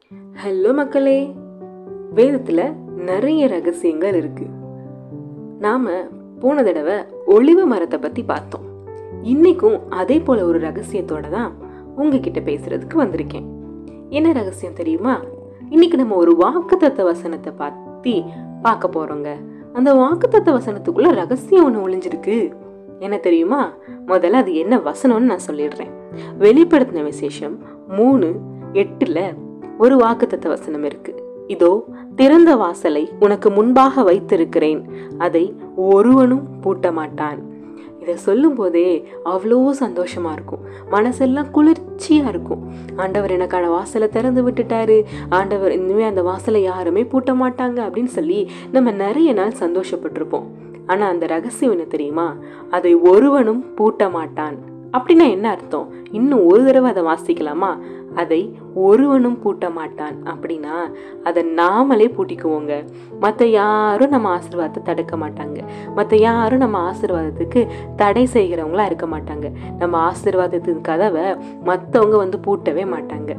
hello மக்களே வேதத்தில் நிறைய ரகசியங்கள் இருக்கு நாம போன தடவை ஒளிவு மரத்தை பத்தி பார்த்தோம் இன்னைக்கும் அதே போல ஒரு ரகசியத்தோட தான் உங்ககிட்ட பேசுறதுக்கு வந்திருக்கேன் என்ன ரகசியம் தெரியுமா இன்னைக்கு நம்ம ஒரு வாக்குத்தத்த வசனத்தை பத்தி பார்க்க போறோங்க அந்த வாக்குத்தத்த வசனத்துக்குள்ள ரகசியம் ஒன்று ஒளிஞ்சிருக்கு என்ன தெரியுமா முதல்ல அது என்ன வசனம்னு நான் சொல்லிடுறேன் வெளிப்படுத்தின விசேஷம் மூணு எட்டுல ஒரு வாக்குத்தத்த வசனம் இருக்கு இதோ திறந்த வாசலை உனக்கு முன்பாக வைத்திருக்கிறேன் அதை ஒருவனும் பூட்ட மாட்டான் இதை சொல்லும் போதே அவ்வளோ சந்தோஷமா இருக்கும் மனசெல்லாம் குளிர்ச்சியா இருக்கும் ஆண்டவர் எனக்கான வாசலை திறந்து விட்டுட்டாரு ஆண்டவர் இனிமே அந்த வாசலை யாருமே பூட்ட மாட்டாங்க அப்படின்னு சொல்லி நம்ம நிறைய நாள் சந்தோஷப்பட்டிருப்போம் ஆனா அந்த ரகசியம் என்ன தெரியுமா அதை ஒருவனும் பூட்ட மாட்டான் அப்படின்னா என்ன அர்த்தம் இன்னும் ஒரு தடவை அதை வாசிக்கலாமா அதை ஒருவனும் பூட்ட மாட்டான் அப்படின்னா அதை நாமளே பூட்டிக்குவோங்க மற்ற யாரும் நம்ம ஆசீர்வாதத்தை தடுக்க மாட்டாங்க மற்ற யாரும் நம்ம ஆசீர்வாதத்துக்கு தடை செய்கிறவங்களா இருக்க மாட்டாங்க நம்ம ஆசீர்வாதத்தின் கதவை மற்றவங்க வந்து பூட்டவே மாட்டாங்க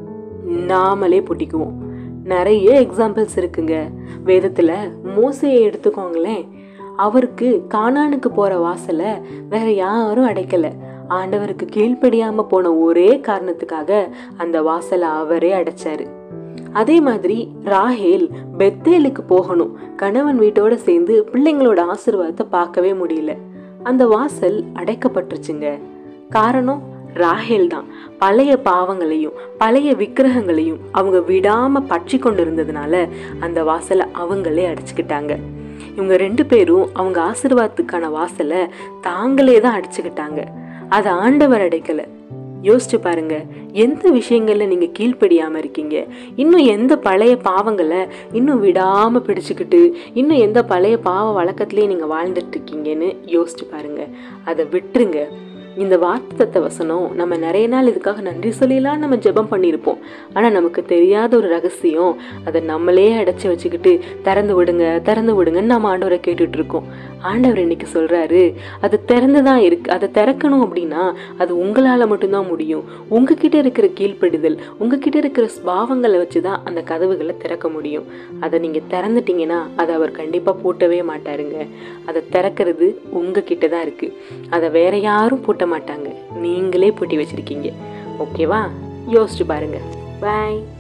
நாமளே பூட்டிக்குவோம் நிறைய எக்ஸாம்பிள்ஸ் இருக்குங்க வேதத்தில் மோசையை எடுத்துக்கோங்களேன் அவருக்கு கானானுக்கு போகிற வாசலை வேற யாரும் அடைக்கலை ஆண்டவருக்கு கீழ்ப்படியாம போன ஒரே காரணத்துக்காக அந்த வாசலை அவரே அடைச்சாரு அதே மாதிரி ராஹேல் பெத்தேலுக்கு போகணும் கணவன் வீட்டோட சேர்ந்து பிள்ளைங்களோட ஆசீர்வாதத்தை பார்க்கவே முடியல அந்த வாசல் அடைக்கப்பட்டுருச்சுங்க காரணம் ராஹேல் தான் பழைய பாவங்களையும் பழைய விக்கிரகங்களையும் அவங்க விடாம பற்றி கொண்டு இருந்ததுனால அந்த வாசலை அவங்களே அடைச்சுக்கிட்டாங்க இவங்க ரெண்டு பேரும் அவங்க ஆசீர்வாதத்துக்கான வாசலை தாங்களே தான் அடிச்சுக்கிட்டாங்க அதை ஆண்டவர் அடைக்கல யோசிச்சு பாருங்க எந்த விஷயங்கள்ல நீங்க கீழ்ப்படியாம இருக்கீங்க இன்னும் எந்த பழைய பாவங்களை இன்னும் விடாம பிடிச்சுக்கிட்டு இன்னும் எந்த பழைய பாவ வழக்கத்திலேயே நீங்க வாழ்ந்துட்டு இருக்கீங்கன்னு யோசிச்சு பாருங்க அதை விட்டுருங்க இந்த வார்த்தத்த வசனம் நம்ம நிறைய நாள் இதுக்காக நன்றி சொல்லிலாம் நம்ம ஜெபம் பண்ணியிருப்போம் ஆனால் நமக்கு தெரியாத ஒரு ரகசியம் அதை நம்மளே அடைச்சி வச்சுக்கிட்டு திறந்து விடுங்க திறந்து விடுங்கன்னு நம்ம ஆண்டவரை கேட்டுட்டு இருக்கோம் ஆண்டவர் இன்னைக்கு சொல்றாரு அது திறந்து தான் இருக்கு அதை திறக்கணும் அப்படின்னா அது உங்களால் மட்டும்தான் முடியும் உங்ககிட்ட இருக்கிற கீழ்ப்படிதல் உங்ககிட்ட இருக்கிற ஸ்பாவங்களை வச்சு தான் அந்த கதவுகளை திறக்க முடியும் அதை நீங்கள் திறந்துட்டீங்கன்னா அதை அவர் கண்டிப்பாக பூட்டவே மாட்டாருங்க அதை திறக்கிறது உங்ககிட்ட தான் இருக்கு அதை வேற யாரும் பூட்ட மாட்டாங்க நீங்களே பூட்டி வச்சிருக்கீங்க ஓகேவா யோசிச்சு பாருங்க பாய்